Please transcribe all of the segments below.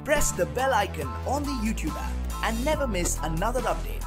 press the bell icon on the YouTube app and never miss another update.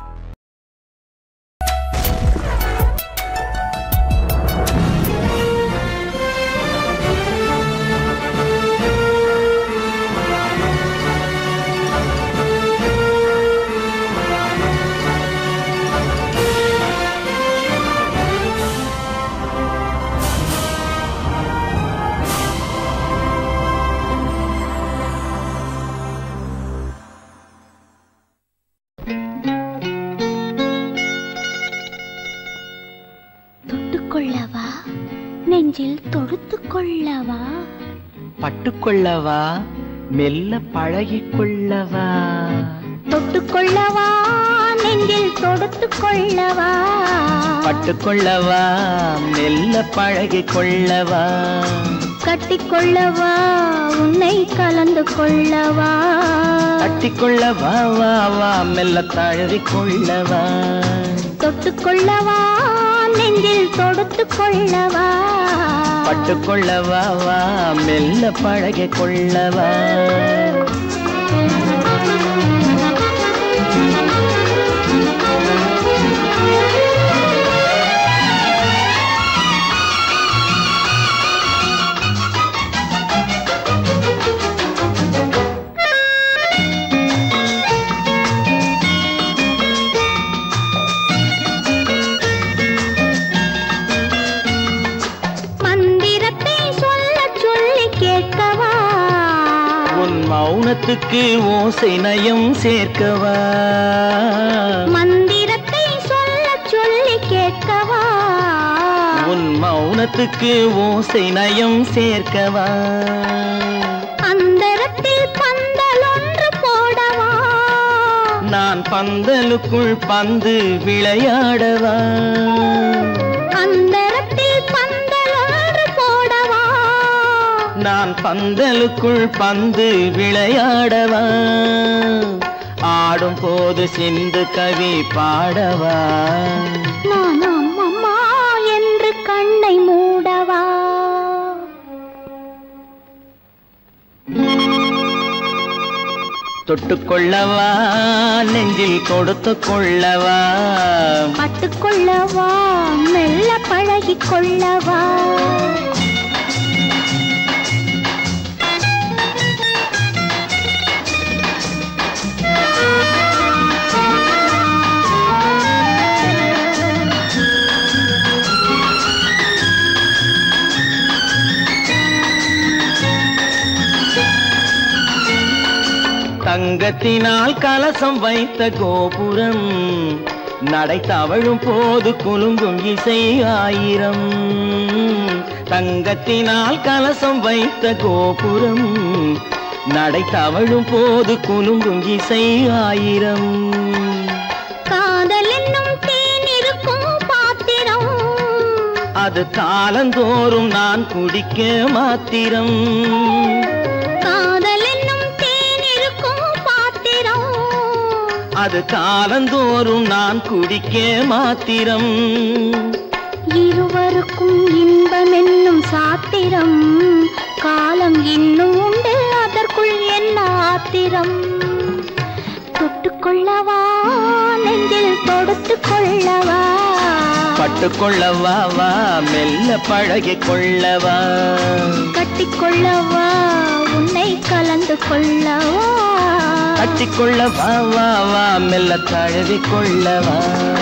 தொட்டுக்கொள்ளவா நெஞ்சில் தொடுத்து கொள்ளவா பட்டுக்கொள்ளவா மெல்ல பழகிக்கொள்ளவா தொட்டுக்கொள்ளவா நெஞ்சில் தொடுத்து கொள்ளவா பட்டுக்கொள்ளவா மெல்ல பழகிக்கொள்ளவா கட்டிக்கொள்ளவா உன்னை கலந்து கொள்ளவா கட்டிக்கொள்ளவா வா வா மெல்ல தழுவிக்கொள்ளவா தொட்டுக்கொள்ளவா நெஞ்சில் தொடுத்து கொள்ளவா பட்டுக்கொள்ளவா வா மெல்ல பழகிக்கொள்ளவா மந்திரத்தை சொல்ல சொல்லி கேட்கவா உன் மௌனத்துக்கு ஓசை நயம் சேர்க்கவா மந்திரத்தை சொல்ல சொல்லி கேட்கவா உன் மௌனத்துக்கு ஓசை நயம் சேர்க்கவா அந்தரத்தில் பந்தல் ஒன்று போடவா நான் பந்தலுக்குள் பந்து விளையாடவா அந்தரத்தில் பந்தல் ஒன்று போடவா நான் பந்தலுக்குள் பந்து விளையாடவா ஆடும் போது சிந்து கவி பாடவா நான் அம்மம்மா என்று கண்ணை மூடவா தொட்டுக்கொள்ளவா நெஞ்சில் கொடுத்து கொள்ளவா பட்டுக்கொள்ளவா மெல்ல பழகிக் கொள்ளவா தங்கத்தினால் கலசம் வைத்த கோபுரம் நடை தவழும் போது குலுங்கும் இசை ஆயிரம் தங்கத்தினால் கலசம் வைத்த கோபுரம் நடை தவழும் போது குலுங்கும் இசை ஆயிரம் காதல் என்னும் தேன் இருக்கும் பாத்திரம் அது காலந்தோறும் நான் குடிக்க மாத்திரம் காதல் என்னும் தேன் இருக்கும் பாத்திரம் அது காலந்தோறும் நான் குடிக்க மாத்திரம் இருவருக்கும் இன்பம் என்னும் சாத்திரம் காலம் இன்னும் உண்டு அதற்குள் என்ன ஆத்திரம் தொட்டுக்கொள்ளவா நெஞ்சில் தொடுத்து கொள்ளவா பட்டுக்கொள்ளவா வா மெல்ல பழகிக் கொள்ளவா கட்டிக்கொள்ளவா உன்னை கலந்து கொள்ளவா கட்டிக்கொள்ளவா வா வா மெல்ல தழுவிக் கொள்ளவா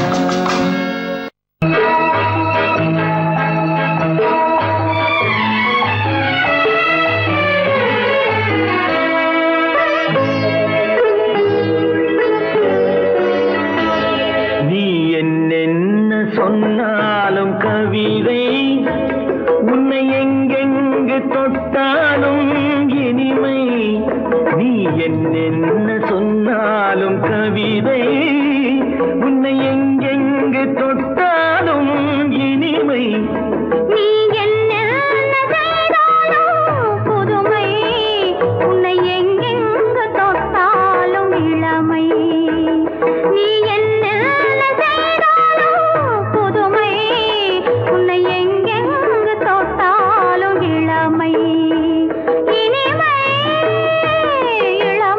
நீ என்னென்ன சொன்னாலும் கவிதை உன்னை எங்கெங்கு தொட்டாலும் இனிமை நீ என்னென்ன சொன்னாலும் கவிதை உன்னை எங்கெங்கு தொட்டாலும் இனிமை நீ என்ன செய்தாலும் புதுமை உன்னை எங்கெங்கு தொட்டாலும் இளமை நீ என்ன செய்தாலும் புதுமை உன்னை எங்கெங்கு தொட்டாலும் இளமை இனிமை இளமை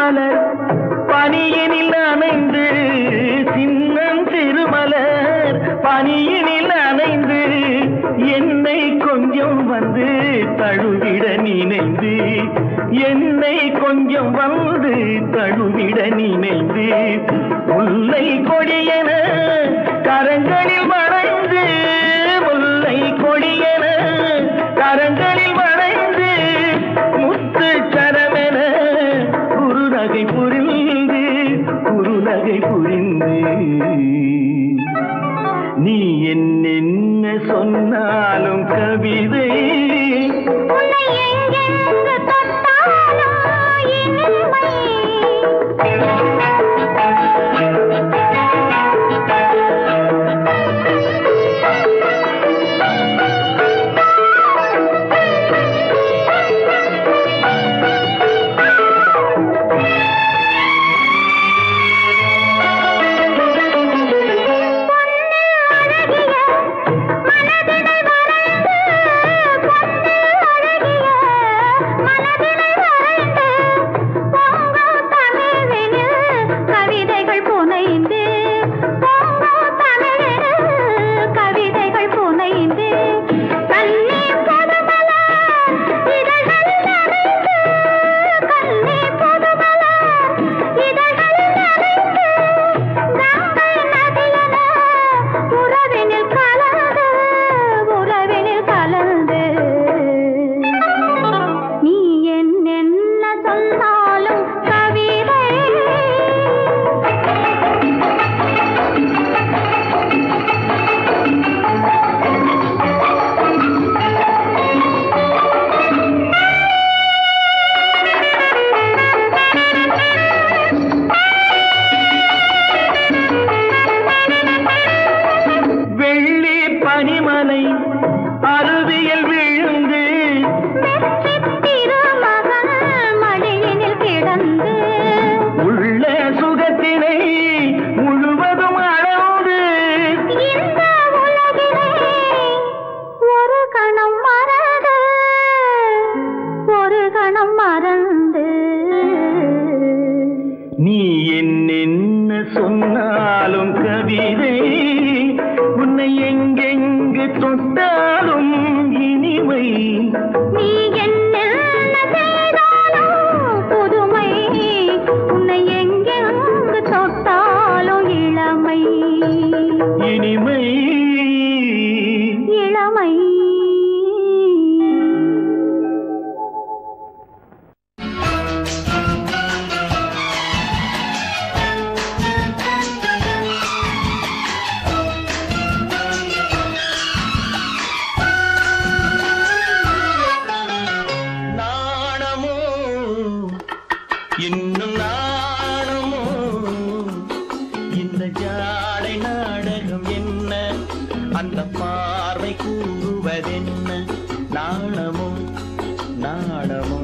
பனிமலர் பனியினில் அணைந்து சின்னம் திருமலர் பனியினில் அணைந்து என்னை கொஞ்சம் வந்து தழுவிட நினைந்து என்னை கொஞ்சம் வந்து தழுவிட நினைந்து முல்லை கொடியன கரங்களில் வளைந்து முல்லை கொடியன கரங்களில் வளைந்து முத்து சரமென குருநகை புரிந்து குருநகை புரிந்து நீ என்னென்ன சொன்னாலும் கவிதை உன்னை எங்கெங்கு தொட்டாலும் இனிமை கவிதைகள் புனைந்து பொங்கும் தமிழில் கவிதைகள் புனைந்து கண்ணீர் புதுமலர் இதழ்களில் நனைந்து கண்ணீர் புதுமலர் இதழ்களில் நனைந்து கங்கை நதியென உறவினில் கலந்து உறவினில் கலந்து நீ என்னென்ன சொன்னாலும் கவிதை வெள்ளி பனிமலை அருவியில் விழுந்து திருமகன் மடியினில் கிடந்து உள்ள சுகத்தினை முழுவதும் அளந்து இந்த உலகிலே ஒரு கணம் மறந்து ஒரு கணம் மறந்து நீ என்னென்ன சொன்னாலும் கவிதை உன்னை எங்கெங்கு தொட்டாலும் இனிமை நீ என்ன செய்தாலும் புதுமை உன்னை எங்கெங்கு தொட்டாலும் இளமை இனிமை இளமை நாணமோ இன்னும் நாணமோ இந்த ஜாடை நாடகம் என்ன அந்த பார்வை கூறுவதென்ன நாணமோ நாணமோ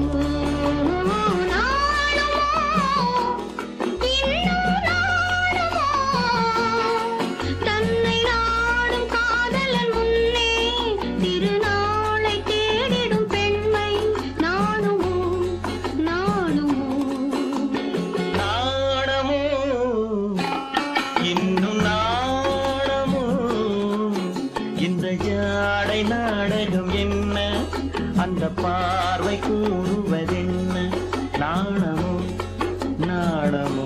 தன்னை நாடும் காதலன் முன்னே திருநாளை தேடிடும் பெண்மை நானுமோ நானுமோ நாணமோ இன்னும் நாணமோ இந்த ஜாடை நாடகம் என்ன அந்த பார்வை கூறுவதென்ன நாணமோ நாணமோ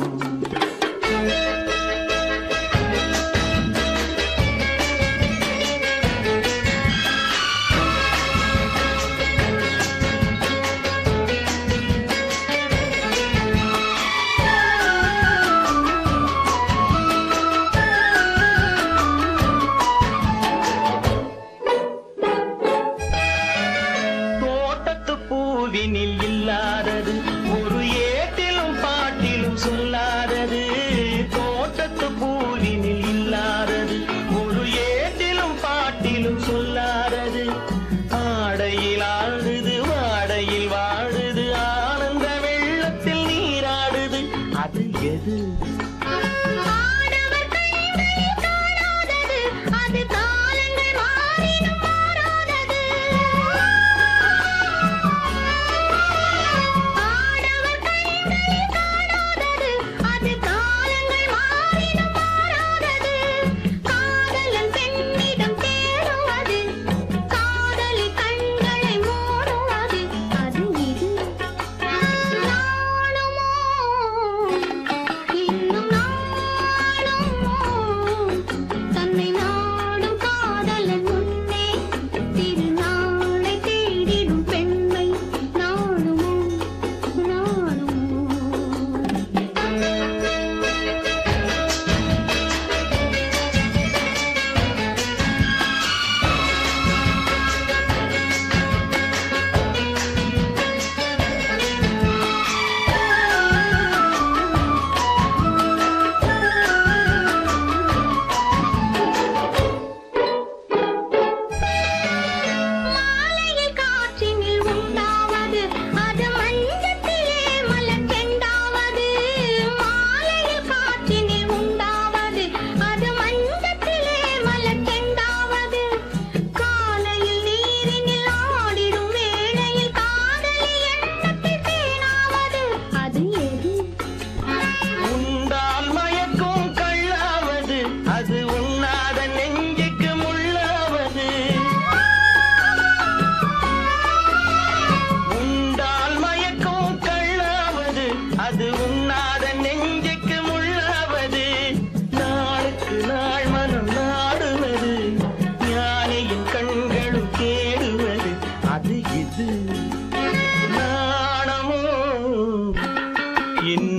தோட்டத்து பூவினில் இல்லாதது ஒரு ஏட்டிலும் பாட்டிலும் சொல்லாதது தோட்டத்து பூவினில் இல்லாதது ஒரு ஏட்டிலும் பாட்டிலும் சொல்லாதது ஆடையில் ஆடுது வாடையில் வாடுது ஆனந்த வெள்ளத்தில் நீராடுது அது எது ஆடவர் கண்களில் காணாதது அது காலங்கள் மாறினும் மாறாதது ஆடவர் கண்களில்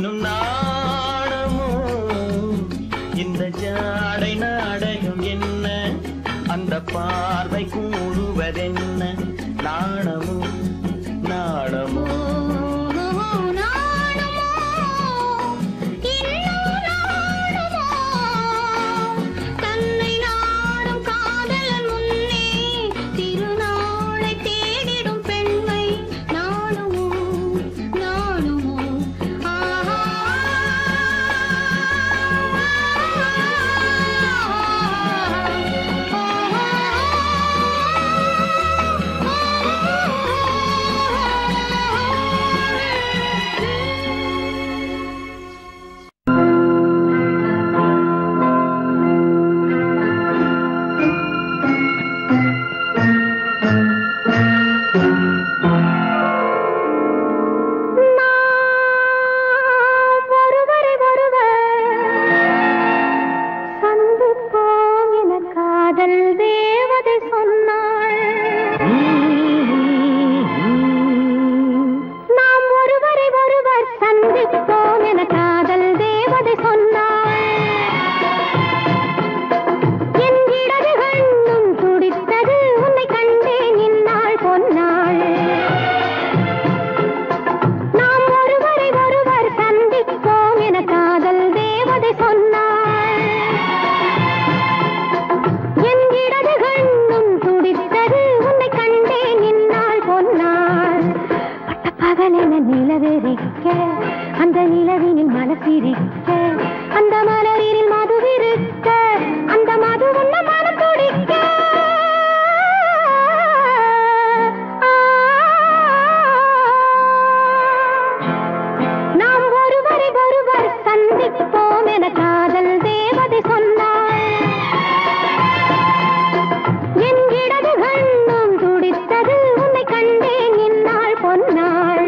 இன்னும் நாணமோ இந்த ஜாடை நாடகம் என்ன அந்த பார்வை கூறுவதென்ன நாணமோ நாணமோ தன்னை நாடும் காதலன் முன்னே திருநாளை தேடிடும் பெண்மை நாடுமோ நாடுமோ நாம் ஒருவரை ஒருவர் சந்திப்போம் என காதல் தேவதை சொன்னாள் நாம் ஒருவரை ஒருவர் சந்திப்போம் என காதல் தேவதை சொன்னாள் என் இடது கண்ணும் துடித்தது உன்னை கண்டேன் இந்நாள் பொன்னாள் நாம் ஒருவரை ஒருவர் சந்திப்போம் என காதல் தேவதை சொன்னாள் என் இடது கண்ணும் துடித்தது உன்னை கண்டேன் இந்நாள் பொன்னாள் பட்டப்பகலென நிலவெறிக்க அந்த நிலவினில் மனசிரிக்க அந்த மலரில் மதுவிருக்க அந்த மது உன்ன மனம் துடிக்க நாம் ஒருவரை ஒருவர் சந்திப்போம் என காதல் தேவதை சொன்னாள் என் இடது கண்ணும் துடித்தது உன்னை கண்டேன் இந்நாள் பொன்னாள்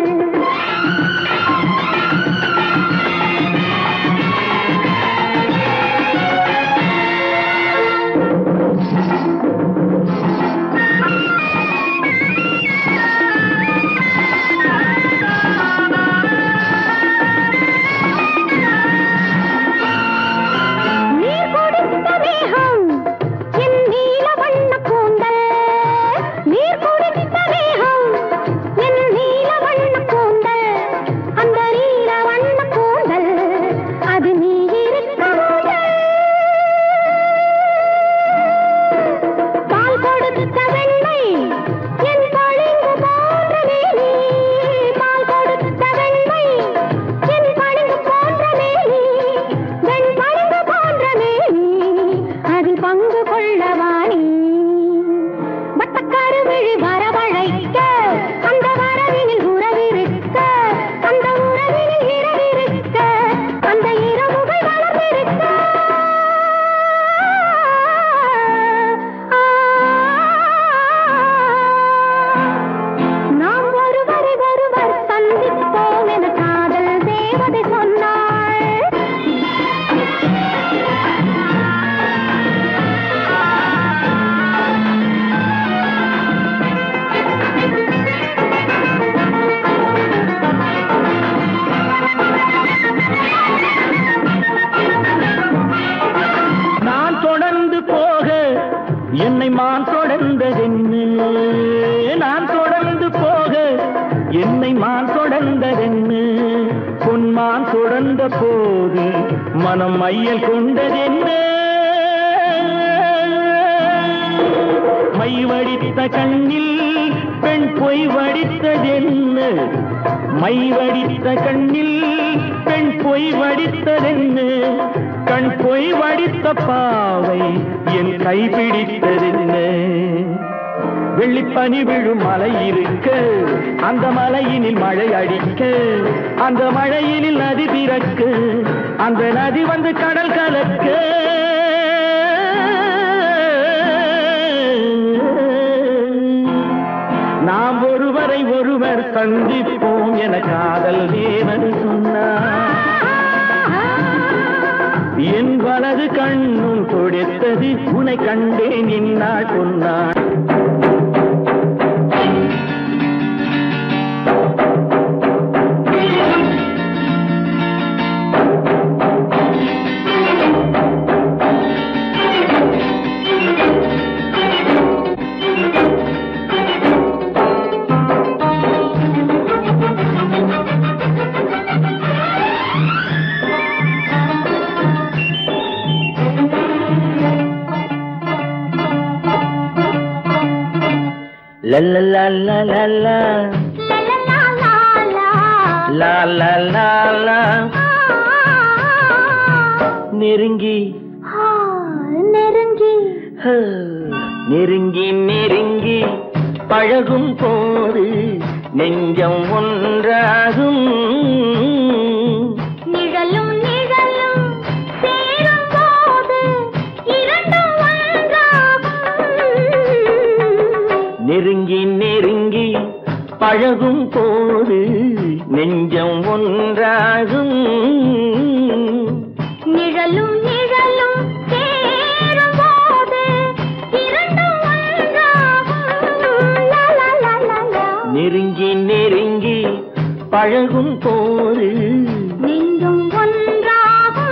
நீர் குடித்த மேகம் என் நீல வண்ண கூந்தல் நீர் குடித்த மேகம் என் நீல வண்ண கூந்தல் அந்த நீல வண்ண கூந்தல் அது நீ இருக்க முதல் பால் கொடுத்த வெண்ணை என் பளிங்கு போன்ற மேனி பால் கொடுத்த வெண்ணை என் பளிங்கு போன்ற மேனி வெண் பளிங்கு போன்ற மேனி அதில் பங்கு கொள்ளவாணி வட்டக்கருவிழி வரவழைக்க அந்த வரவினில் உறவிருக்க அந்த உறவினில் இரவிருக்க அந்த இரவுகள் வளர்ந்திருக்க நாம் ஒருவரை ஒருவர் சந்திப்போம் என காதல் தேவதை சொன்னாள் நான் தொடர்ந்து போக என்னை மான் தொடர்ந்ததென்னு நான் தொடர்ந்து போக என்னை மான் தொடர்ந்ததென்னு பொன்மான் தொடர்ந்த போது மனம் மையல் கொண்டதென்ன மை வடித்த கண்ணில் பெண் பொய் வடித்ததென்ன மை வடித்த கண்ணில் பெண் பொய் வடித்ததென்ன கண் பொய் வடித்த பாவை என் கை பிடித்ததென்ன வெள்ளிப்பனி விழும் மலை இருக்க அந்த மலையினில் மழை அடிக்க அந்த மழையினில் நதி பிறக்க அந்த நதி வந்து கடல் கலக்க நாம் ஒருவரை ஒருவர் சந்திப்போம் என காதல் தேவன் சொன்னார் என் வலது கண்ணும் தொடைத்தது உனை கண்டேன் இந்நாள் பொன்னாள் லல்லலல்லலல்லா, லாலலாலா. நெருங்கி நெருங்கி ஹ, நெருங்கி நெருங்கி பழகும் போது நெஞ்சம் ஒன்றாகும் நிழலும் நிழலும் சேரும் போது இரண்டும் ஒன்றாகும் நெருங்கி நெருங்கி பழகும் போது நெஞ்சம் ஒன்றாகும் நிழலும் நிழலும் சேரும் போது இரண்டும் ஒன்றாகும் லா, லா, லா, லா, லா. நெருங்கி நெருங்கி பழகும் போது நெஞ்சும் ஒன்றாகும்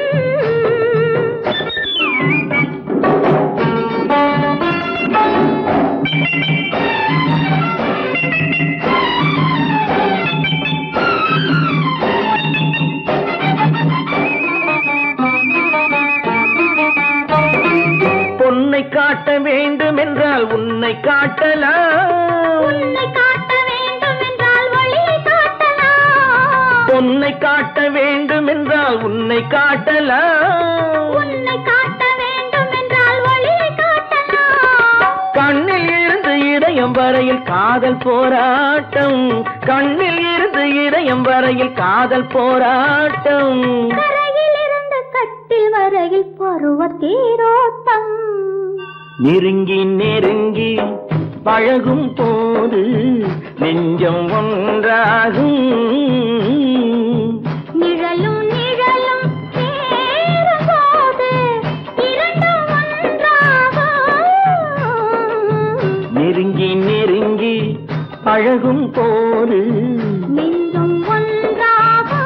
பொன்னை காட்ட வேண்டும் என்றால் உன்னை காட்டலாம் உன்னை காட்ட வேண்டும் என்றால் ஒளியை காட்டலாம் பொன்னை காட்ட வேண்டும் என்றால் உன்னை காட்டலாம் உன்னை காட்ட வேண்டும் என்றால் ஒளியை காட்டலாம் கண்ணில் இருந்து இதயம் வரையில் காதல் போராட்டம் கண்ணில் இருந்து இதயம் வரையில் காதல் போராட்டம் கரையில் இருந்து கட்டில் வரையில் பருவ தேரோட்டம் நெருங்கி நெருங்கி பழகும் போது நெஞ்சம் ஒன்றாகும் நிழலும் நிழலும் சேரும் போது இரண்டும் ஒன்றாகும் நெருங்கி நெருங்கி பழகும் போது நெஞ்சும் ஒன்றாகும்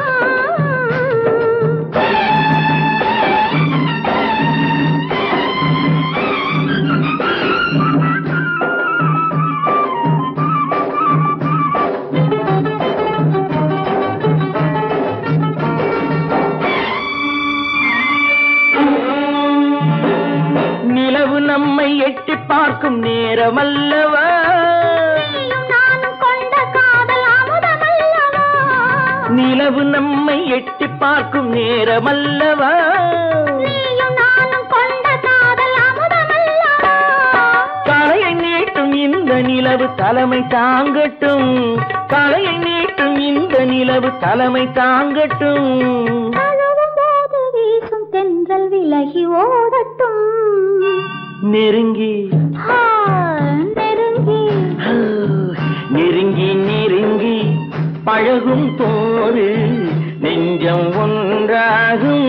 நிலவு நம்மை எட்டி பார்க்கும் நேரம் அல்லவா நீயும் நானும் கொண்ட காதல் அமுதமல்லவா நிலவு நம்மை எட்டி பார்க்கும் நேரம் அல்லவா நீயும் நானும் கொண்ட காதல் அமுதமல்லவா கலையை நீட்டும் இந்த நிலவு தலைமை தாங்கட்டும் கலையை நீட்டும் இந்த நிலவு தலைமை தாங்கட்டும் தழுவும் போது வீசும் தென்றல் விலகி ஓடட்டும் நெருங்கி ஆ, நெருங்கி நெருங்கி நெருங்கி பழகும் போது நெஞ்சம் ஒன்றாகும்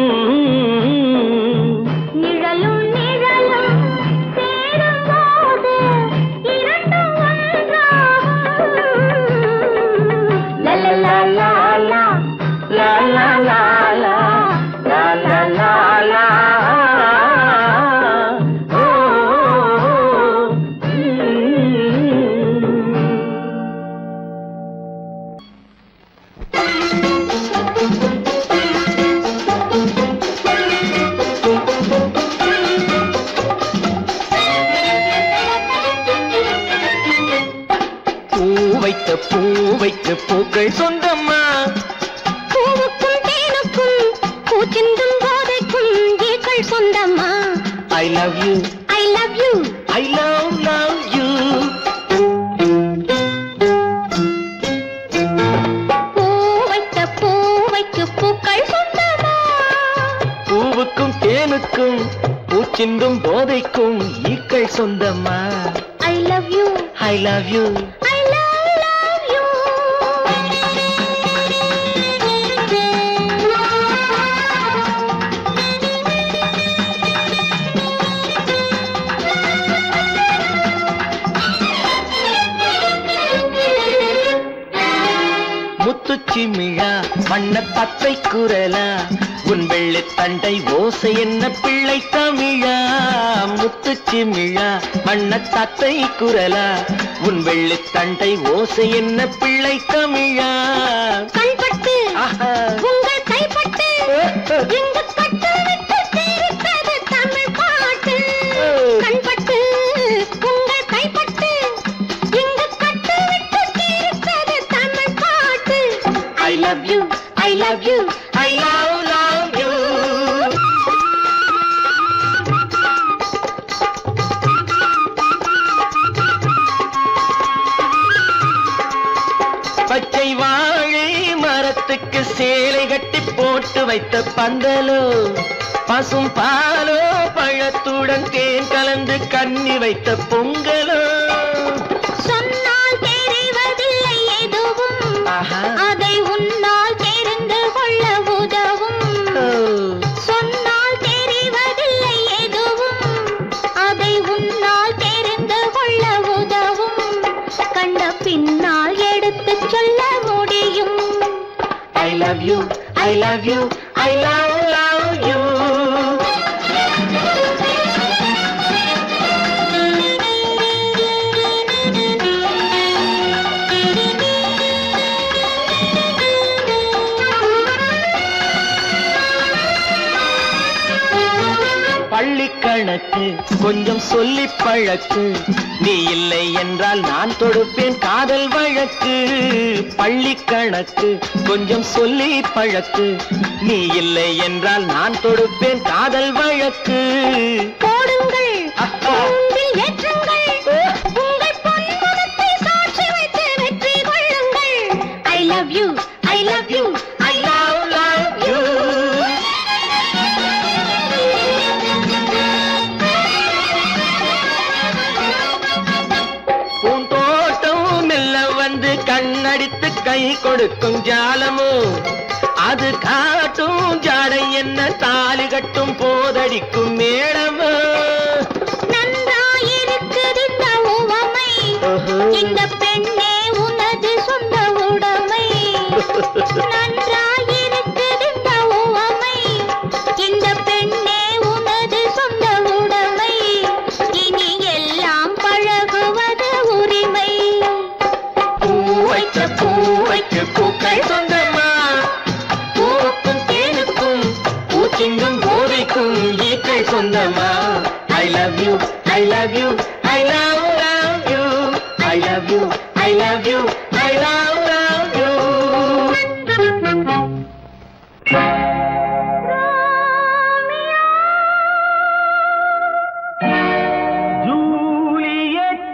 நிழலும் நிழலும் சேரும் போது இரண்டும் ஒன்றாகும் லலலலலா, லா லா லா லா லா லா லா லா ஓ, ஓ, ம். பூ வைத்த பூ வைத்த பூக்கள் சொந்தம்மா பூவுக்கும் தேனுக்கும் பூச்சிந்தும் போதைக்கும் ஈக்கள் சொந்தமா I love you I love you I love love you பூ வைத்த பூ வைக்கு பூக்கள் சொந்தமா பூவுக்கும் தேனுக்கும் பூச்சிந்தும் போதைக்கும் ஈக்கள் சொந்தம்மா I love you I love you I love love you முத்துச்சிமிழா வண்ண பத்தை குரலா உன் வெள்ளி தண்டை ஓசை என்ன பிள்ளை தமிழா முத்துச்சிமிழா வண்ண தத்தை குரலா உன் வெள்ளி தண்டை ஓசை என்ன பிள்ளை தமிழா கண்பட்டு ஆஹா. உங்கள் கைப்பட்டு இங்கு கட்டு விட்டு தீர்த்தது தமிழ் பாட்டு கண்பட்டு உங்கள் கைப்பட்டு ஐ லவ் லவ் யூ பச்சை வாழை மரத்துக்கு சேலை கட்டி போட்டு வைத்த பந்தலோ பசும் பாலோ பழத்துடன் தேன் கலந்து கண்ணி வைத்த பொங்கலோ சொன்னால் தெரிவதில்லை எதுவும் ஆஹா. அதை உன்னால் தெரிந்து கொள்ள உதவும் ஓ. சொன்னால் தெரிவதில்லை எதுவும் அதை உன்னால் தெரிந்து கொள்ள உதவும் கண்ட பின்னால் எடுத்துச் சொல்ல முடியும் I love you, I love you, I love, love you. பள்ளி கணக்கு கொஞ்சம் சொல்லி பழக்கு நீ இல்லை என்றால் நான் தொடுப்பேன் காதல் வழக்கு பள்ளி கணக்கு கொஞ்சம் சொல்லி பழக்கு நீ இல்லை என்றால் நான் தொடுப்பேன் காதல் வழக்கு போடுங்கள் அப்பா. கூண்டில் ஏற்றுங்கள் உங்கள் பொன்முகத்தை சாட்சி வைத்து வெற்றி கொள்ளுங்கள் I love you I love you I love, love you. பூந்தோட்டம் மெல்ல வந்து கண்ணடித்து கை கொடுக்கும் ஜாலமோ அது காட்டும் ஜாடை என்ன தாலி கட்டும் போதடிக்கும் மேளமோ நன்றாயிருக்குது இந்த உவமை ஓஹோ. இந்த பெண்ணே உனது சொந்த உடைமை நன்றாயிருக்குது இந்த உவமை இந்த பெண்ணே உனது சொந்த உடைமை இனி எல்லாம் பழகுவது உரிமை பூ வைத்த பூ வைக்க பூக்கள் சொந்தமா பூவுக்கும் தேனுக்கும் பூச்சிங்கும் போதைக்கும் ஈக்கள் சொந்தமா I love you I love you I love love you I love you I love you I love love you Juliet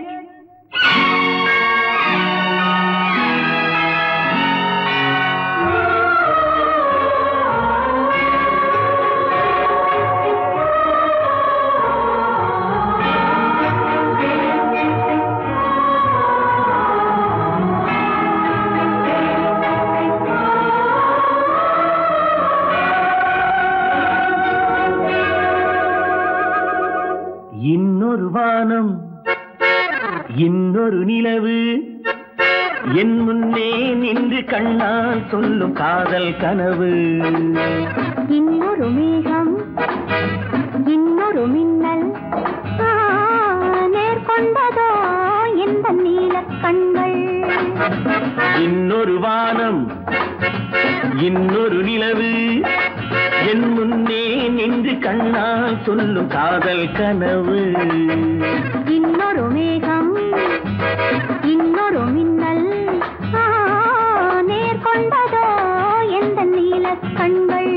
இன்னொரு வானம் இன்னொரு நிலவு என் முன்னே நின்று கண்ணால் சொல்லும் காதல் கனவு இன்னொரு மேகம் இன்னொரு மின்னல் ஆ, நேர்கொண்டதோ இந்த நீல கண்கள் இன்னொரு வானம் இன்னொரு நிலவு என் முன்னே நின்று கண்ணால் சொல்லும் காதல் கனவு இன்னொரு மேகம் இன்னொரு மின்னல் ஆ, நேர்கொண்டதோ எந்த நீல கண்கள்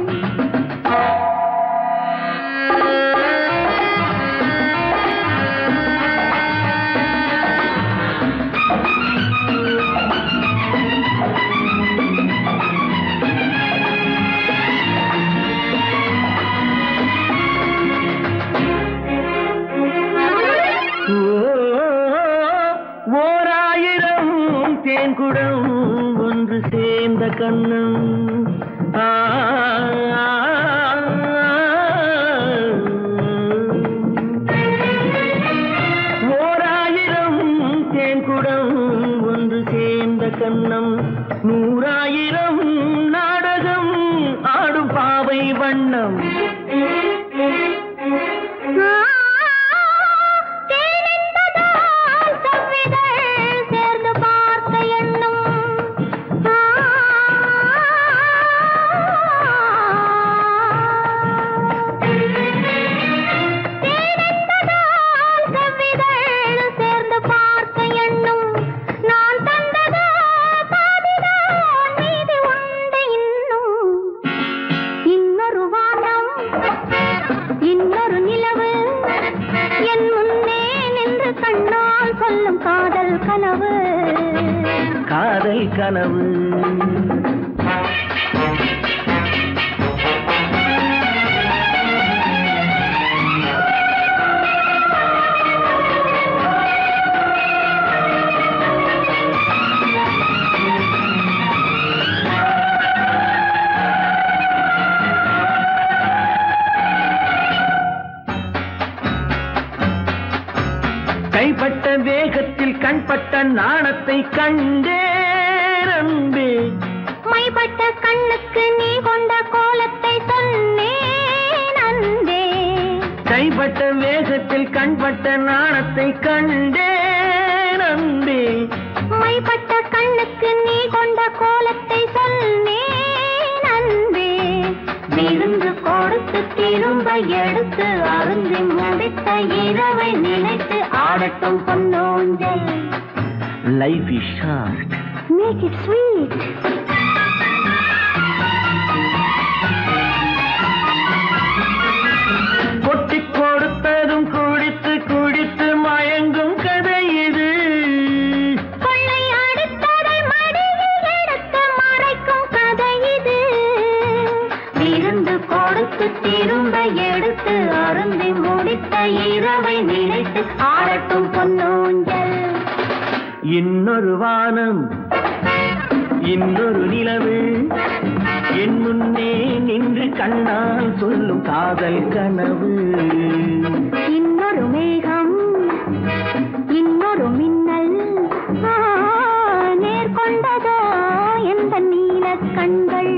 ஓ, ஓராயிரம் தேன்குடம் ஒன்று சேர்ந்த கண்ணம் ஆ, ஆ, ஓராயிரம் தேன்குடம் ஒன்று சேர்ந்த கண்ணம் நூறாயிரம் நாடகம் ஆடும் பாவை வண்ணம் ஆ, தேனென்பதால் செவ்விதழ் சேர்ந்து பார்க்க எண்ணும். ஆ, தேனென்பதால் செவ்விதழ் சேர்ந்து பார்க்க எண்ணும். நான் தந்ததோ பாதிதான் மீதி உண்டு இன்னும் கனவு காதல் கனவு கைப்பட்ட வேகத்தில் கண்பட்ட நாணத்தை கண்டேன் அன்பே மைப்பட்ட கண்ணுக்கு நீ கொண்ட கோலத்தை சொன்னேன் அன்பே கைப்பட்ட வேகத்தில் கண்பட்ட நாணத்தை கண்டேன் அன்பே மைப்பட்ட கண்ணுக்கு நீ கொண்ட கோலத்தை சொன்னேன் அன்பே விருந்து கொடுத்து திரும்ப எடுத்து அருந்தி முடித்த இரவை நினைத்து ஆடட்டும் பொன்னோஞ்சல் life is short make it sweet கொட்டி கொடுத்ததும் குடித்து குடித்து மயங்கும் கதை இது கொள்ளை அடித்ததை மடியில் எடுத்து மறைக்கும் கதை இது விருந்து கொடுத்து திரும்ப எடுத்து அருந்தி முடித்த இரவை நினைத்து ஆடட்டும் பொன்னூஞ்சல் இன்னொரு வானம் இன்னொரு நிலவு என் முன்னே நின்று கண்ணால் சொல்லும் காதல் கனவு இன்னொரு மேகம் இன்னொரு மின்னல் ஆ, நேர்கொண்டதோ எந்த நீலக் கண்கள்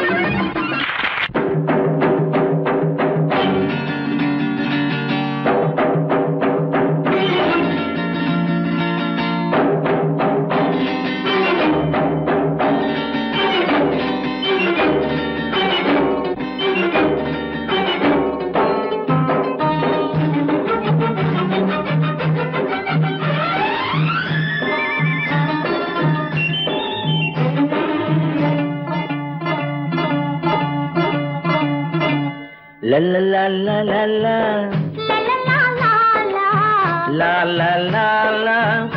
லல்லலல்லலல்லா, லலலாலாலா. லாலலாலா.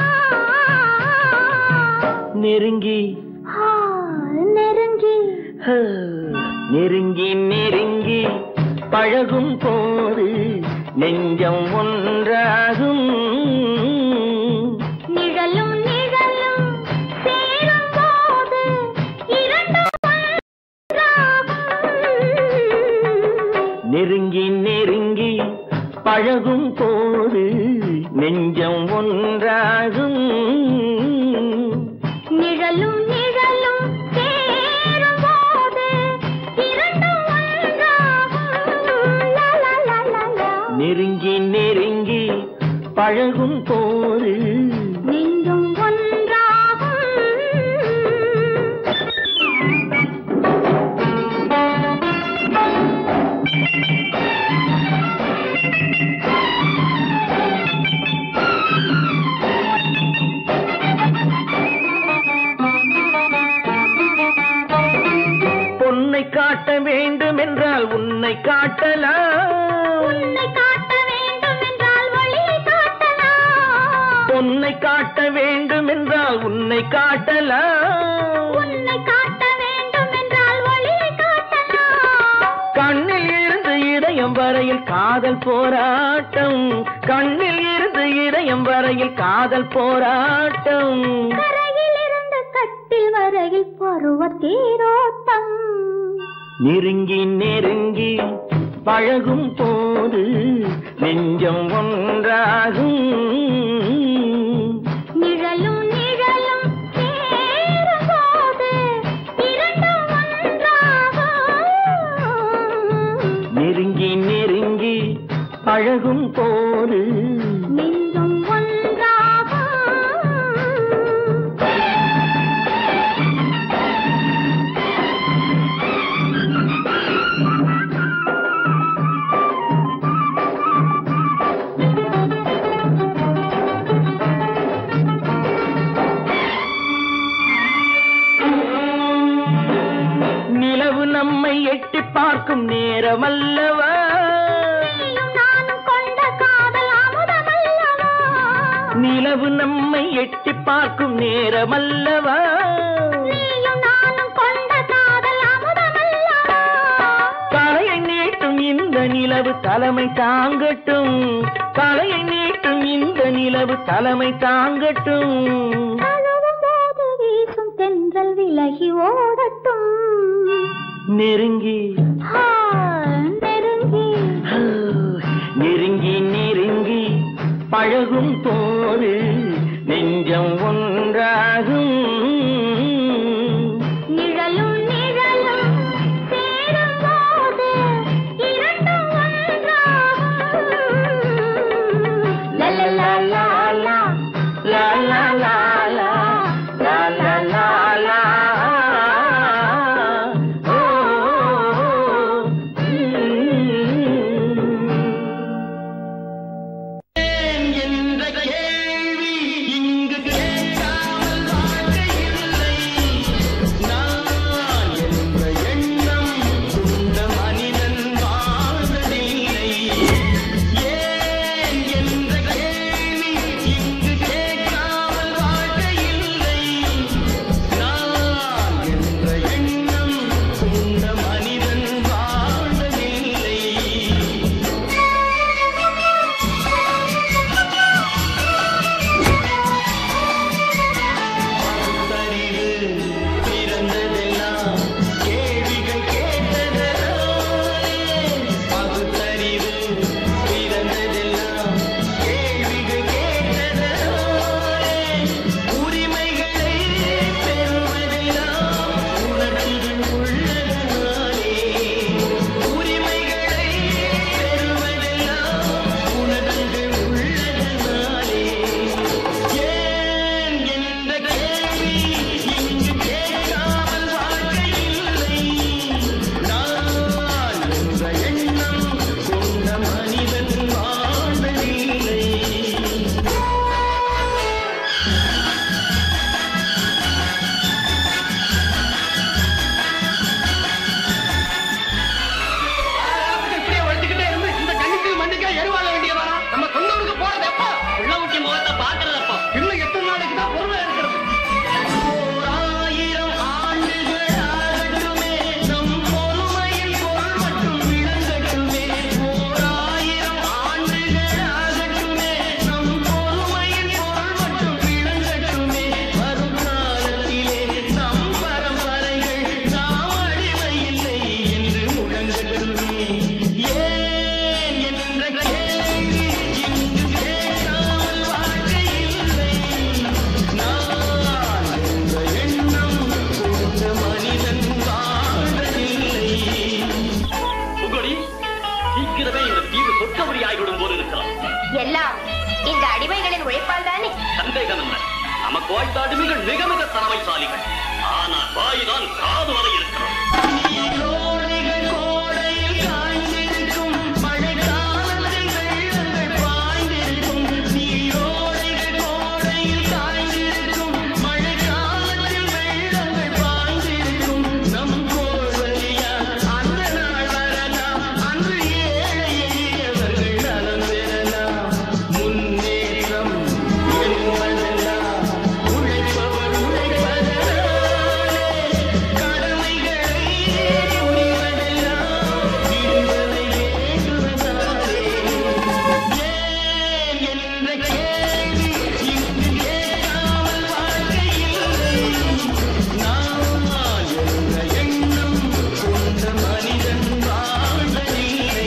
நெருங்கி ஆ, நெருங்கி ஹ, நெருங்கி நெருங்கி பழகும் போது நெஞ்சம் ஒன்றாகும் நிழலும் நிழலும் சேரும் போது இரண்டும் ஒன்றாகும். நெருங்கி நெருங்கி பழகும் போது நெஞ்சம் ஒன்றாகும் நிழலும் நிழலும் சேரும் போது இரண்டும் ஒன்றாகும். லலலலலா. நெருங்கி நெருங்கி பழகும் போது நெஞ்சும் ஒன்றாகும் பொன்னை காட்ட வேண்டும் என்றால் உன்னை காட்டலாம் உன்னை காட்ட வேண்டும் என்றால் ஒளியை காட்டலாம் பொன்னை காட்ட வேண்டும் என்றால் உன்னை காட்டலாம் உன்னை காட்ட வேண்டும் என்றால் ஒளியை காட்டலாம் கண்ணில் இருந்து இதயம் வரையில் காதல் போராட்டம் கண்ணில் இருந்து இதயம் வரையில் காதல் போராட்டம் கரையில் இருந்து கட்டில் வரையில் பருவ தேரோட்டம் நெருங்கி நெருங்கி பழகும் போது நெஞ்சம் ஒன்றாகும் நிழலும் நிழலும் சேரும் போது இரண்டும் ஒன்றாகும் நெருங்கி நெருங்கி பழகும் போது நெஞ்சும் ஒன்றாகும் நிலவு நம்மை எட்டி பார்க்கும் நேரமல்லவா நீயும் நானும் கொண்ட காதல் அமுதமல்லவா நிலவு நம்மை எட்டி பார்க்கும் நேரமல்லவா நீயும் நானும் கொண்ட காதல் அமுதமல்லவா தலையை நீட்டும் இந்த நிலவு தலைமை தாங்கட்டும் தலையை நீட்டும் இந்த நிலவு தலைமை தாங்கட்டும் தழுவும் போது வீசும் தென்றல் விலகி ஓடட்டும் நெருங்கி ஆ, நெருங்கி நெருங்கி நெருங்கி பழகும் போது நெஞ்சம் ஒன்றாகும் நிழலும் நிழலும் சேரும் போது இரண்டும் ஒன்றாகும் லலலலலா, லா லா லா லா லா லா லா லா ஓ, ஏன் என்ற கேள்வி இங்கு கேட்காமல் வாழ்க்கை இல்லை நான் என்ற எண்ணம் கொண்ட மனிதன் வாழ்வதில்லை ஏன் என்ற கேள்வி இங்கு கேட்காமல் வாழ்க்கை இல்லை நான் என்ற எண்ணம் கொண்ட மனிதன் வாழ்வதில்லை பகுத்தறிவு பிறந்ததெல்லாம் கேள்விகள் கேட்டதனாலே பகுத்தறிவு பிறந்ததெல்லாம் கேள்விகள் கேட்டதனாலே உரிமைகளை பெறுவதெல்லாம் உணர்வுகள் உள்ளதனாலே உரிமைகளை பெறுவதெல்லாம் உணர்வுகள் உள்ளதனாலே ஏன் என்ற கேள்வி இங்கு கேட்காமல் வாழ்க்கை இல்லை நான் என்ற எண்ணம் கொண்ட மனிதன் வாழ்வதில்லை இப்படியே வளர்த்துக்கிட்டே இருந்து இந்த கண்ணுக்கு மண்ணுக்கே எருவாழ வேண்டியதானா நம்ம சொந்த ஊருக்கு போறது எப்போ உள்ள ஊட்டி முகத்தை பாக்குறதப்போ இன்னும் எத்தனை நாளைக்கு தான் பொறுமை இருக்கிறது ஆயிரம் ஆண்டுகள் ஆகட்டுமே நம் பொறுமையில் பொருள் மட்டும் விளங்கட்டுமே ஓர் ஆயிரம் ஆண்டுகள் ஆகட்டுமே நம் பொறுமையில் பொருள் மட்டும் விளங்கட்டுமே வரும் காலத்திலே நம் பரம்பரைகள் நாம் அடிமை இல்லை என்று முழங்கட்டுமே ஏன் என்ற கேள்வி இங்கு கேட்காமல் வாழ்க்கை இல்லை நான் என்ற எண்ணம் கொண்ட மனிதன் வாழ்வதில்லை புகழி சீக்கிரமே இந்த தீவு சொற்கபடி ஆகிவிடும் போல இருக்கிறான் எல்லாம் இந்த அடிமைகளின் உழைப்பால் தானே சந்தேகம் இல்லை நமக்கு வாய்த்த அடிமைகள் மிக மிக திறமைசாலிகள் ஆனால் வாய்தான் காது வரை இருக்கிறோம் நீரோடைகள் கோடையில் காய்ந்திருக்கும் மழைக்காலத்தில் வெள்ளங்கள் பாய்ந்திருக்கும் நீரோடைகள் கோடையில் காய்ந்திருக்கும் மழைக்காலத்தில் வெள்ளங்கள் பாய்ந்திருக்கும் நம் கோவலியா அந்த நாள் வரலாம் அன்று ஏழை எளியவர்கள் நலம் பெறலாம் முன்னேற்றம் என்பதெல்லாம் உழைப்பவர் உழைப்பதனாலே கடமைகளை புரிவதெல்லாம் விடுதலை வேண்டுவதாலே ஏன் என்ற கேள்வி இங்கு கேட்காமல் வாழ்க்கை இல்லை நான் என்ற எண்ணம் கொண்ட மனிதன் வாழ்வதில்லை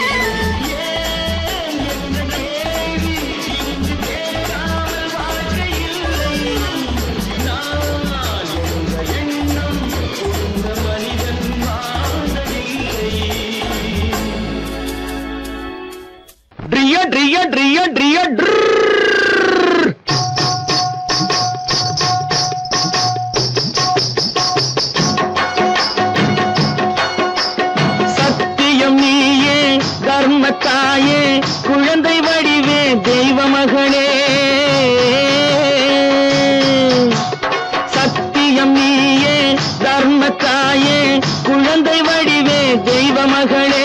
ஏன் என்ற கேள்வி இங்கு கேட்காமல் வாழ்க்கை இல்லை நான் என்ற எண்ணம் கொண்ட மனிதன் வாழ்வதில்லை ட்ரிய ட்ரிய ட்ரிய ட்ரிய சத்தியம் நீயே தர்மத்தாயே குழந்தை வடிவே தெய்வ மகளே சத்தியம் நீயே தர்மத்தாயே குழந்தை வடிவே தெய்வ மகளே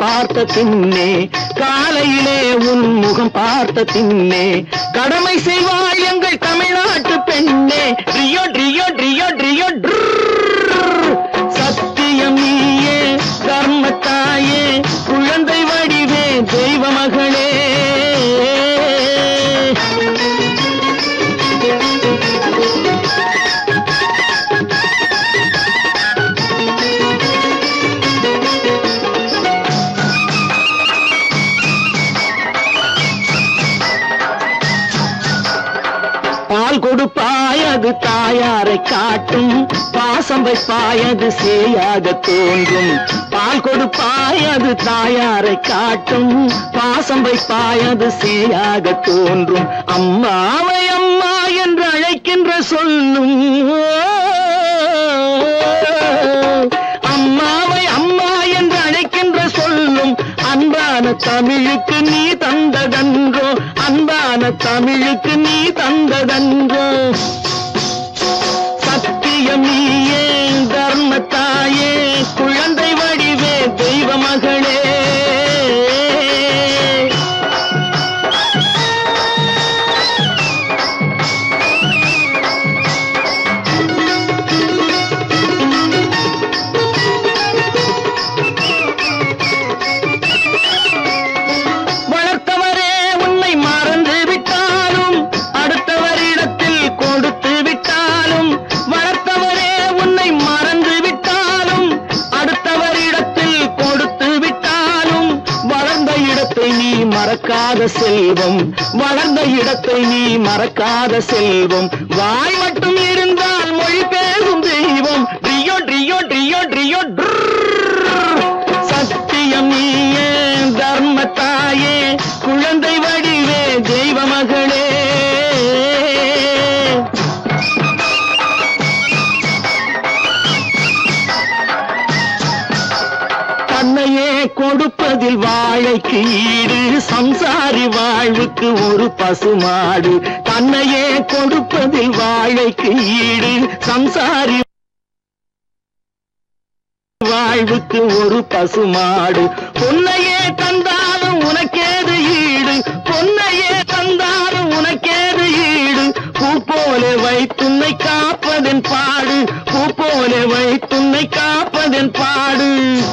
பார்த்த பின்னே காலையிலே உன் முகம் பார்த்த பின்னே கடமை செய்வாள் எங்கள் தமிழ்நாட்டு பெண்ணே ட்ரியோ ட்ரியோ ட்ரியோ ட்ரியோ சத்தியம் நீயே தர்மத்தாயே குழந்தை வடிவே தெய்வ மகளே பால் கொடுப்பாய் அது தாயாரை காட்டும் பாசம் வைப்பாய் அது சேயாக தோன்றும் பால் கொடுப்பாய் அது தாயாரை காட்டும் பாசம் வைப்பாய் அது சேயாக தோன்றும் அம்மாவை அம்மா என்று அழைக்கின்ற சொல்லும் அம்மாவை அம்மா என்று அழைக்கின்ற சொல்லும் அன்பான தமிழுக்கு நீ தந்ததன்றோ அன்பான தமிழுக்கு நீ தந்ததன்றோ சத்தியம் நீயே தர்மத்தாயே குழந்தை வடிவே தெய்வ மகளே வளர்த்தவரே உன்னை மறந்து விட்டாலும் அடுத்தவரிடத்தில் கொடுத்து விட்டாலும் வளர்த்தவரே உன்னை மறந்து விட்டாலும் அடுத்தவரிடத்தில் கொடுத்து விட்டாலும் வளர்ந்த இடத்தை நீ மறக்காத செல்வம் வளர்ந்த இடத்தை நீ மறக்காத செல்வம் வாய் மட்டும் இருந்தால் மொழி பேசும் தெய்வம் ட்ரியோ ட்ரியோ ட்ரியோ ட்ரியோ சத்தியம் நீயே தர்மத்தாயே குழந்தை வடிவே தெய்வ மகளே தன்னையே கொடுப்பதில் வாழைக்கு ஈடு சம்சாரி வாழ்வுக்கு ஒரு பசுமாடு தன்னையே கொடுப்பதில் வாழைக்கு ஈடு சம்சாரி வாழ்வுக்கு ஒரு பசுமாடு பொன்னையே தந்தாலும் உனக்கேது ஈடு பொன்னையே தந்தாலும் உனக்கேது ஈடு பூ போல வைத்துன்னை காப்பதன் பாடு பூ போல வைத்துன்னை காப்பதன் பாடு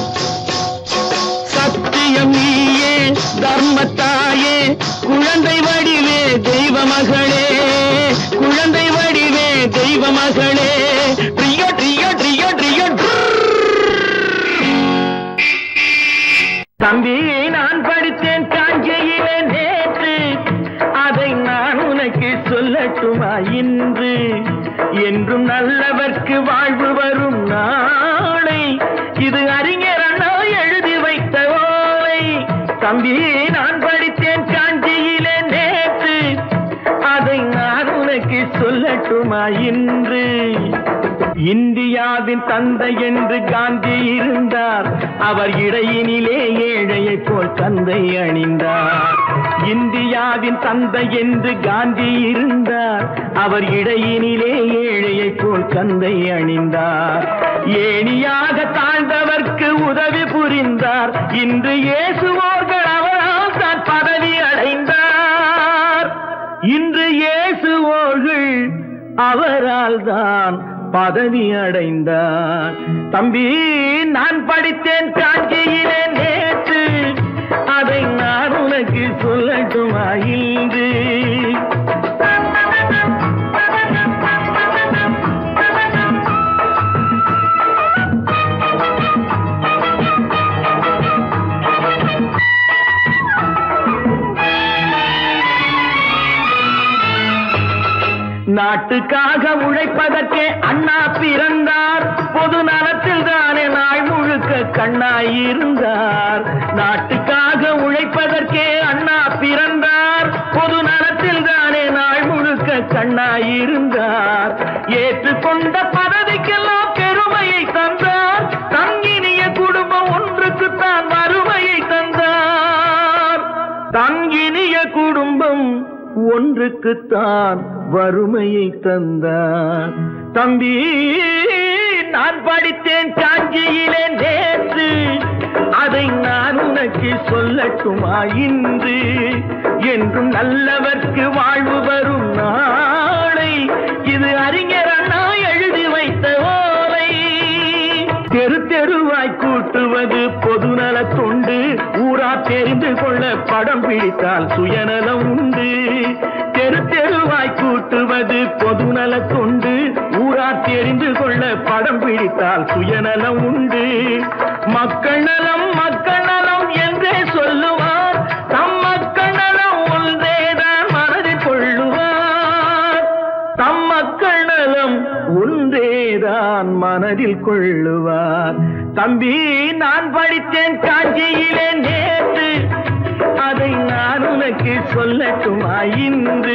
சத்தியம் நீயே தர்மத்தாயே குழந்தை வடிவே தெய்வ மகளே குழந்தை வடிவே தெய்வ மகளே ட்ரியோ ட்ரியோ ட்ரியோ ட்ரியோ தம்பி நான் படித்தேன் காஞ்சியிலே நேற்று அதை நான் உனக்கு சொல்லட்டுமா இன்று என்றும் நல்லவர்க்கு வாழ்வு வரும் நாளை இது அறிஞர் அண்ணா எழுதி வைத்த ஓலை தம்பி நான் படித்தேன் காஞ்சியிலே நேற்று அதை நான் உனக்கு சொல்லட்டுமா இன்று இந்தியாவின் தந்தை என்று காந்தி இருந்தார் அவர் இடையினிலே ஏழையை போல் தந்தை அணிந்தார் இந்தியாவின் தந்தை என்று காந்தி இருந்தார் அவர் இடையினிலே ஏழையை போல் தந்தை அணிந்தார் ஏணியாக தாழ்ந்தவர்க்கு உதவி புரிந்தார் இன்று இயேசுவோர்கள் அவரால் தான் பதவி அடைந்தார் இன்று இயேசுவோர்கள் அவரால் தான் பதவி அடைந்தார் தம்பி நான் படித்தேன் காஞ்சியிலே நேற்று அதை நான் உனக்கு சொல்லட்டுமா இன்று நாட்டுக்காக உழைப்பதற்கே அண்ணா பிறந்தார் பொது நலத்தில் தானே நாள் முழுக்க கண்ணாயிருந்தார் நாட்டுக்காக உழைப்பதற்கே அண்ணா பிறந்தார் பொது நலத்தில் தானே நாள் முழுக்க கண்ணாயிருந்தார் ஏற்றுக்கொண்ட பதவிக்கெல்லாம் பெருமையை தந்தார் தங்கினிய குடும்பம் ஒன்றுக்குத்தான் வறுமையை தந்தார் தங்கினிய குடும்பம் ஒன்றுக்குத்தான் வறுமையை தந்தார் தம்பி நான் படித்தேன் காஞ்சியிலே நேற்று அதை நான் உனக்கு உனக்கு சொல்லட்டுமா இன்று என்றும் நல்லவர்க்கு வாழ்வு வரும் நாளை இது அறிஞர் அண்ணா எழுதி வைத்த ஓலை தெரு தெருவாய் கூட்டுவது பொதுநல தொண்டு ஊரா தெரிந்து கொள்ள படம் பிடித்தால் சுயநலம் உண்டு தெரு தெருவாய் கூட்டுவது பொதுநல தொண்டு ஊரா தெரிந்து கொள்ள படம் பிடித்தால் சுயநலம் உண்டு மக்கள் நலம் மக்கள் நலம் என்றே சொல்லுவார் தம் மக்கள் நலம் ஒன்றேதான் மனதில் கொள்ளுவார் தம் மக்கள் நலம் ஒன்றேதான் மனதில் கொள்ளுவார் தம்பி நான் படித்தேன் காஞ்சியிலே நேற்று அதை நான் உனக்கு சொல்லட்டுமா இன்று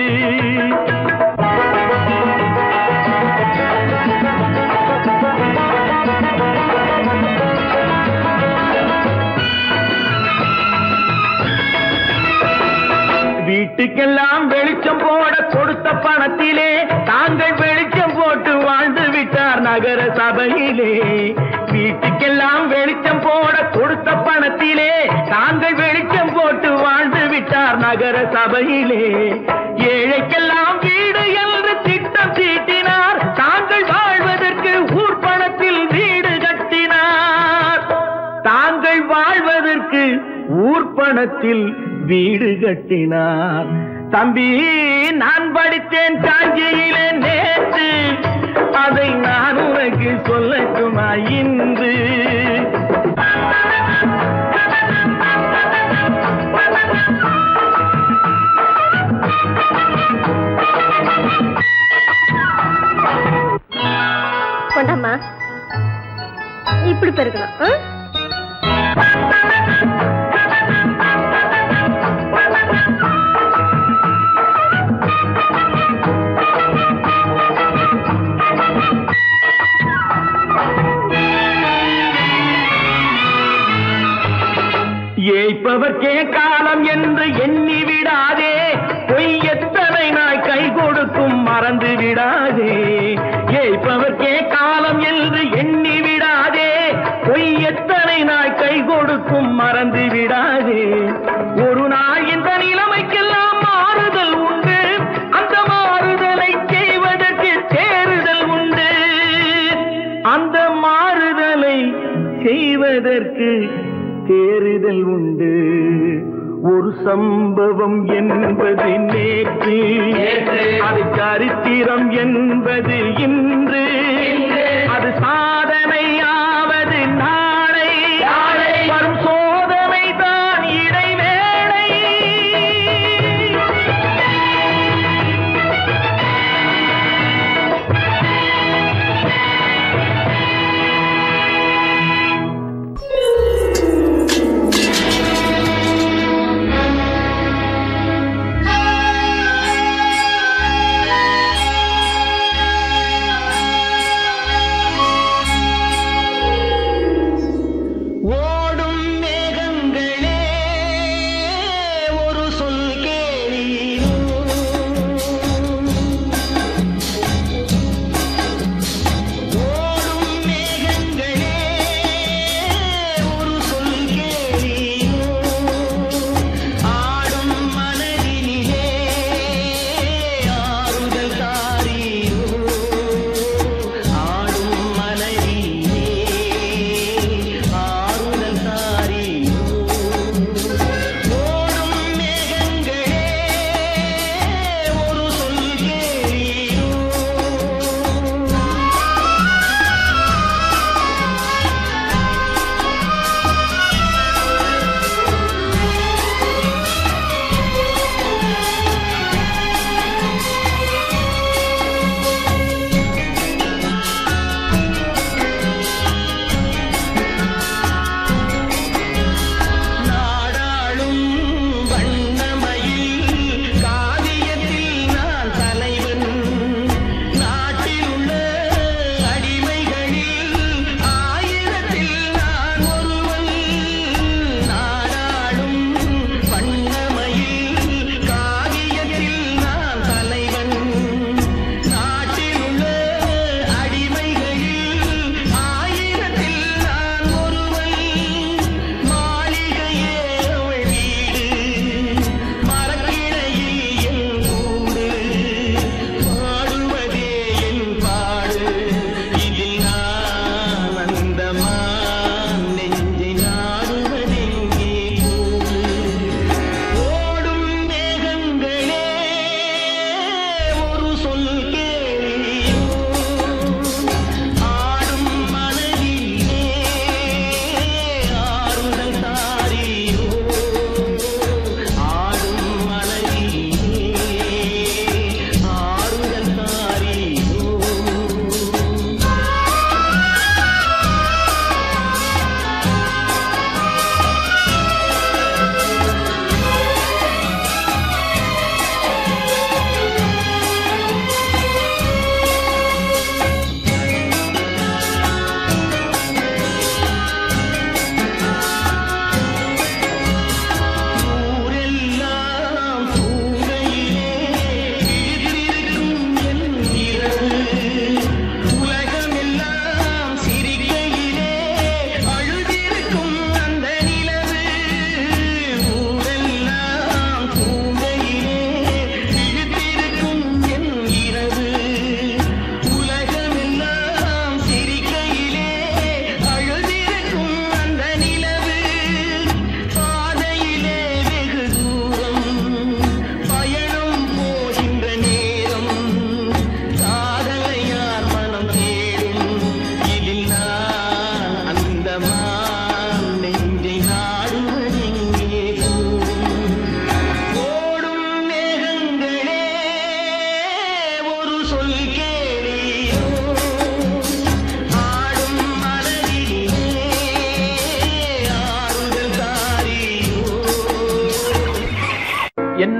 வீட்டுக்கெல்லாம் வெளிச்சம் போட கொடுத்த பணத்திலே தாங்கள் வெளிச்சம் போட்டு வாழ்ந்து விட்டார் நகர சபையிலே வீட்டுக்கெல்லாம் வெளிச்சம் போட கொடுத்த பணத்திலே தாங்கள் வெளிச்சம் போட்டு வாழ்ந்து விட்டார் நகர சபையிலே ஏழைக்கெல்லாம் வீடு என்று திட்டம் தீட்டினார் தாங்கள் வாழ்வதற்கு ஊர் பணத்தில் வீடு கட்டினார் தாங்கள் வாழ்வதற்கு ஊர் பணத்தில் வீடு கட்டினார் தம்பி நான் படித்தேன் காஞ்சியிலே நேற்று அதை நான் உனக்கு சொல்லட்டுமா இன்று கொண்டாம்மா இப்படி பெருக்கணும் ஆ? ஏய்ப்பவர்க்கே காலம் என்று எண்ணி விடாதே பொய் எத்தனை நாய் கை கொடுக்கும் மறந்து விடாதே ஏய்ப்பவர்க்கே காலம் என்று எண்ணி விடாதே பொய் எத்தனை நாய் கை கொடுக்கும் மறந்து விடாதே ஒரு நாள் இந்த நிலைமைக்கெல்லாம் மாறுதல் உண்டு அந்த மாறுதலை செய்வதற்கு தேறுதல் உண்டு அந்த மாறுதலை செய்வதற்கு தேறுதல் உண்டு ஒரு சம்பவம் என்பது நேற்று அது சரித்திரம் என்பது இன்று அது சாதனையாவது நாளை வரும் சோதனை தான் இடைவேளை ஆ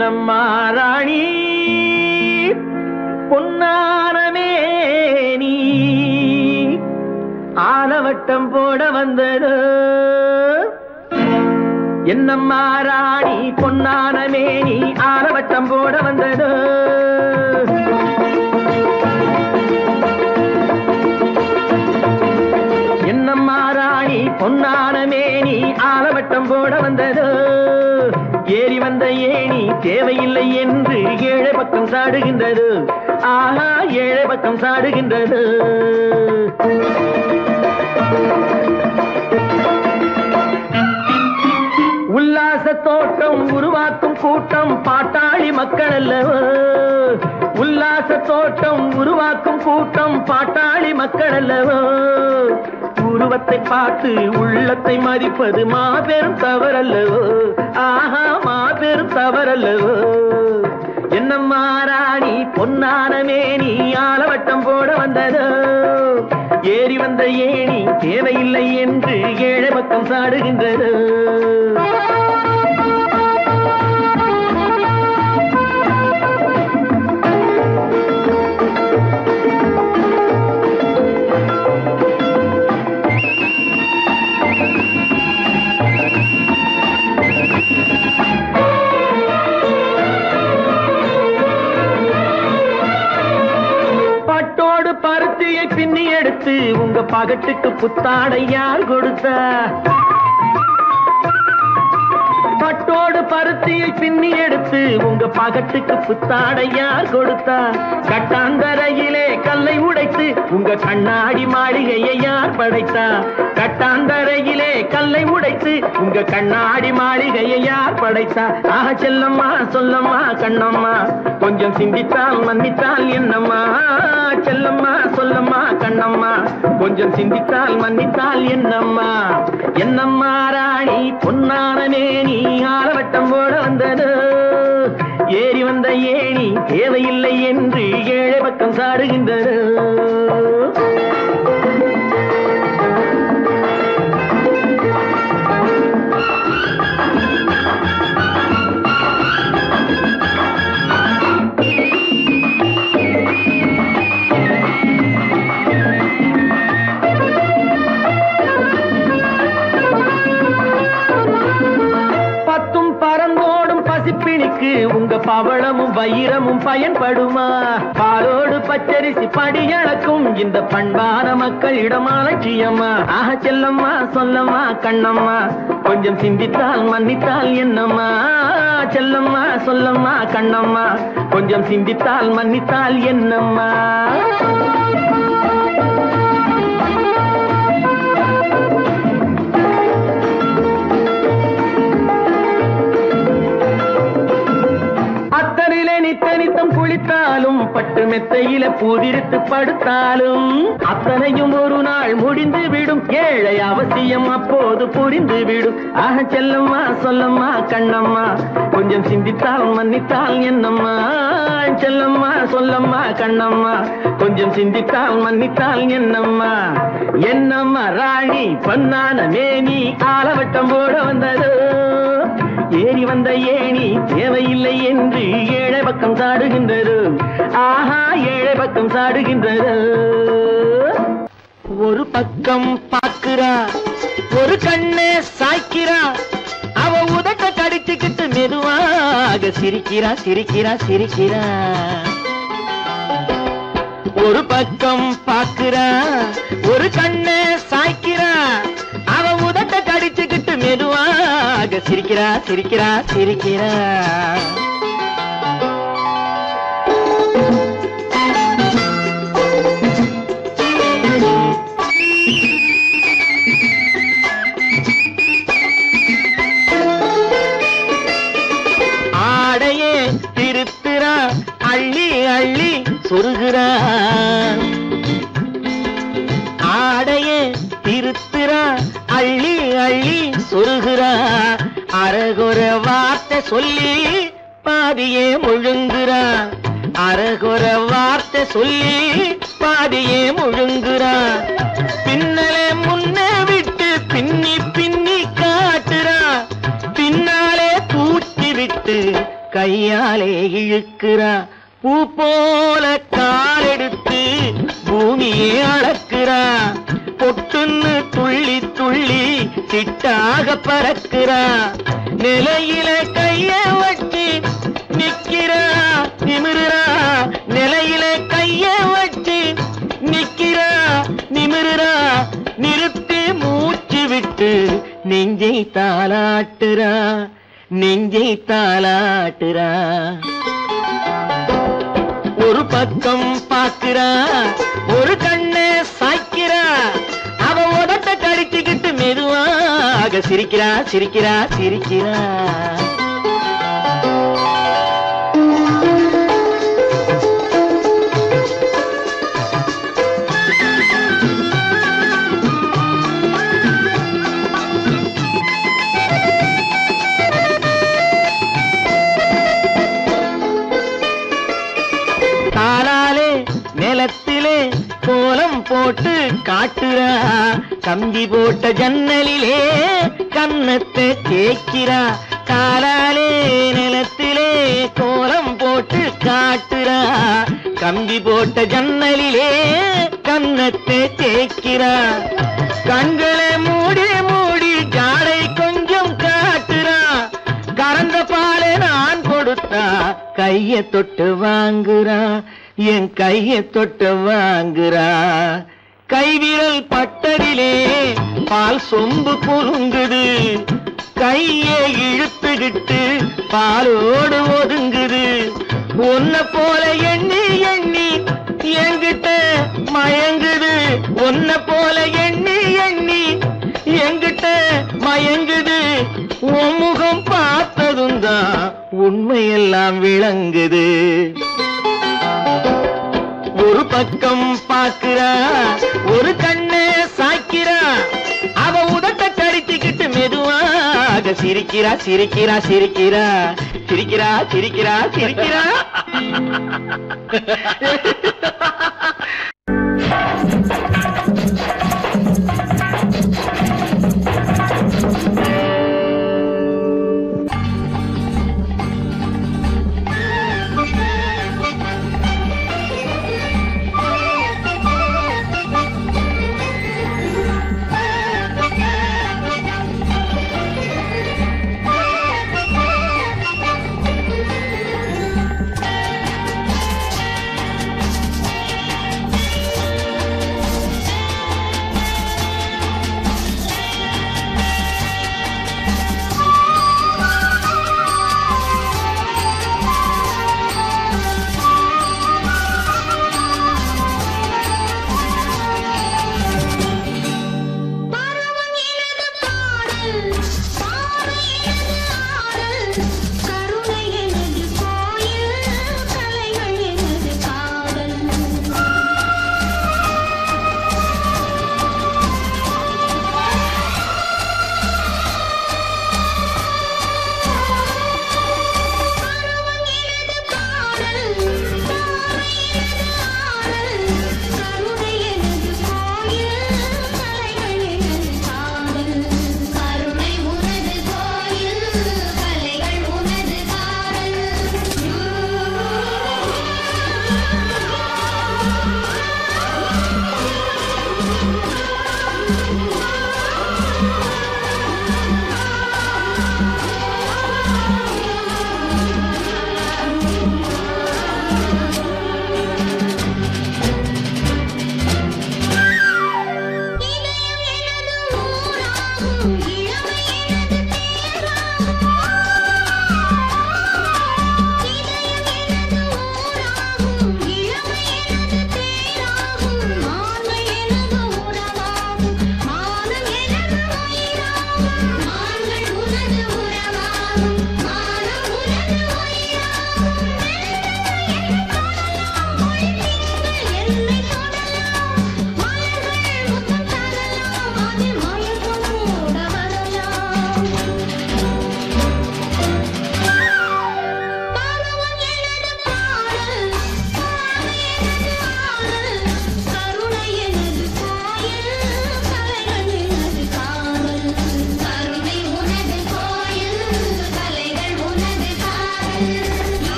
என்னம்மா ராணி பொன்னானமே நீ ஆலவட்டம் போட வந்தது என்னம்மா ராணி பொன்னானமே நீ ஆலவட்டம் போட வந்தது என்னம்மா ராணி பொன்னான மேனி ஆலவட்டம் போட வந்ததோ ஏறி வந்த ஏணி தேவையில்லை என்று ஏழை பக்கம் சாடுகின்றது ஆஹா ஏழை பக்கம் சாடுகின்றது உல்லாச தோட்டம் உருவாக்கும் கூட்டம் பாட்டாளி மக்கள் அல்லவோ உல்லாச தோட்டம் உருவாக்கும் கூட்டம் பாட்டாளி மக்கள் அல்லவோ உருவத்தை பார்த்து உள்ளத்தை மதிப்பது மாபெரும் தவறல்லவோ ஆஹா மாபெரும் தவறல்லவோ என்னம்மா ராணி பொன்னான மேனி ஆலவட்டம் போட வந்ததோ ஏறி வந்த ஏணி தேவையில்லை என்று ஏழை பக்கம் சாடுகின்றது பட்டோடு பருத்தியை பின்னி எடுத்து உங்க பகட்டுக்கு புத்தாடை யார் கொடுத்தா பட்டோடு பருத்தியை பின்னி எடுத்து உங்க பகட்டுக்கு புத்தாடை யார் கொடுத்தா கட்டாந்தரையிலே கல்லை உடைத்து உங்க கண்ணாடி மாளிகையை யார் படைத்தா கட்டாந்தரையிலே கல்லை உடைத்து உங்க கண்ணாடி மாளிகையை யார் படைத்தா ஆஹ செல்லம்மா சொல்லம்மா கண்ணம்மா கொஞ்சம் சிந்தித்தால் மன்னித்தால் என்னம்மா செல்லம்மா சொல்லம்மா கண்ணம்மா கொஞ்சம் சிந்தித்தால் மன்னித்தால் என்னம்மா என்னம்மா ராணி பொன்னானமே நீ ஆலவட்டம் போட வந்தது ஏறி வந்த ஏணி தேவையில்லை என்று ஏழை பக்கம் சாடுகின்றது பத்தும் பறந்தோடும் பசிப்பிணிக்கு உங்க பவளமும் வைரமும் பயன்படுமா பாலோடு பச்சரிசி படியளக்கும் இந்த பண்பான மக்களிடம் அலட்சியம்மா ஆக செல்லம்மா சொல்லம்மா கண்ணம்மா கொஞ்சம் சிந்தித்தால் மன்னித்தால் என்னம்மா செல்லம்மா சொல்லம்மா கண்ணம்மா கொஞ்சம் சிந்தித்தால் மன்னித்தால் என்னம்மா அத்தனிலே நித்தனித்தம் குளித்தாலும் பட்டு மெத்தையில பூதிரித்து படுத்தாலும் அத்தனையும் ஒரு நாள் முடிந்து விடும் ஏழை அவசியம் அப்போது புரிந்து விடும் ஆக செல்லம்மா சொல்லம்மா கண்ணம்மா கொஞ்சம் சிந்தித்தால் மன்னித்தால் என்னம்மா செல்லம்மா சொல்லம்மா கண்ணம்மா கொஞ்சம் சிந்தித்தால் மன்னித்தால் என்னம்மா என்னம்மா ராணி பொன்னான மேனி ஆலவட்டம் போட வந்ததோ ஏறி வந்த ஏணி தேவையில்லை என்று ஏழை பக்கம் சாடுகின்றது ஆஹா ஏழை பக்கம் சாடுகின்றது ஒரு பக்கம் பாக்குறா ஒரு கண்ணே சாய்க்கிறா அவ உதட்ட கடிச்சுக்கிட்டு மெதுவாக சிரிக்கிறா சிரிக்கிறா சிரிக்கிறா ஒரு பக்கம் பாக்குறா ஒரு கண்ணே சாய்க்கிறா அவ உதட்ட கடிச்சுக்கிட்டு மெதுவாக சிரிக்கிறா சிரிக்கிறா சிரிக்கிறா ஆடையே திருத்துறா அள்ளி அள்ளி சொருகிறா ஆடையே திருத்துறா அள்ளி அள்ளி சொருகிறா அரகுற வார்த்தை சொல்லி பாதியே முழுங்குறா அரகுற வார்த்தை சொல்லி பாதியே முழுங்குறா பின்னலே முன்னே விட்டு பின்னி பின்னி காட்டுறா பின்னாலே தூக்கி விட்டு கையா கையாலே இழுக்கிறா பூ போல காலெடுத்து பூமியே அளக்கிறா பொட்டுன்னு துள்ளி துள்ளி சிட்டாக பறக்கிறா நிலையில கைய வச்சு நிக்கிறா நிமிருறா நிலையில கைய வச்சு நிக்கிறா நிமிருறா நிறுத்தி மூச்சு விட்டு நெஞ்சை தாளாட்டுறா நெஞ்சை தாளாட்டுறா ஒரு பக்கம் பாக்குறா ஒரு கண்ணை சாய்க்கிறா அவ உதட்ட கடிச்சுக்கிட்டு மெதுவாக சிரிக்கிறா சிரிக்கிறா சிரிக்கிறா காலாலே நிலத்திலே கோலம் போட்டு காட்டுறா கம்பி போட்ட ஜன்னலிலே கன்னத்தை தேய்க்கிறா காலாலே நிலத்திலே கோலம் போட்டு காட்டுறா கம்பி போட்ட ஜன்னலிலே கன்னத்தை தேய்க்கிறா கண்களை மூடி மூடி ஜாடை கொஞ்சம் காட்டுறா கறந்த பாலை நான் கொடுத்தா கைய தொட்டு வாங்குறா என் கைய தொட்டு வாங்குறா கைவிரல் பட்டதிலே பால் சொம்பு பொருங்குது கையை இழுத்துக்கிட்டு பாலோடு ஒதுங்குது உன்ன போல எண்ணி எண்ணி என்கிட்ட மயங்குது உன்ன போல எண்ணி எண்ணி என்கிட்ட மயங்குது உன் முகம் பார்த்ததும் தான் உண்மையெல்லாம் விளங்குது ஒரு பக்கம் பாக்குறா ஒரு கண்ணை சாய்க்கிறா அவ உதட்ட கடித்துக்கிட்டு மெதுவாக சிரிக்கிறா சிரிக்கிறா சிரிக்கிறா சிரிக்கிறா சிரிக்கிறா சிரிக்கிறா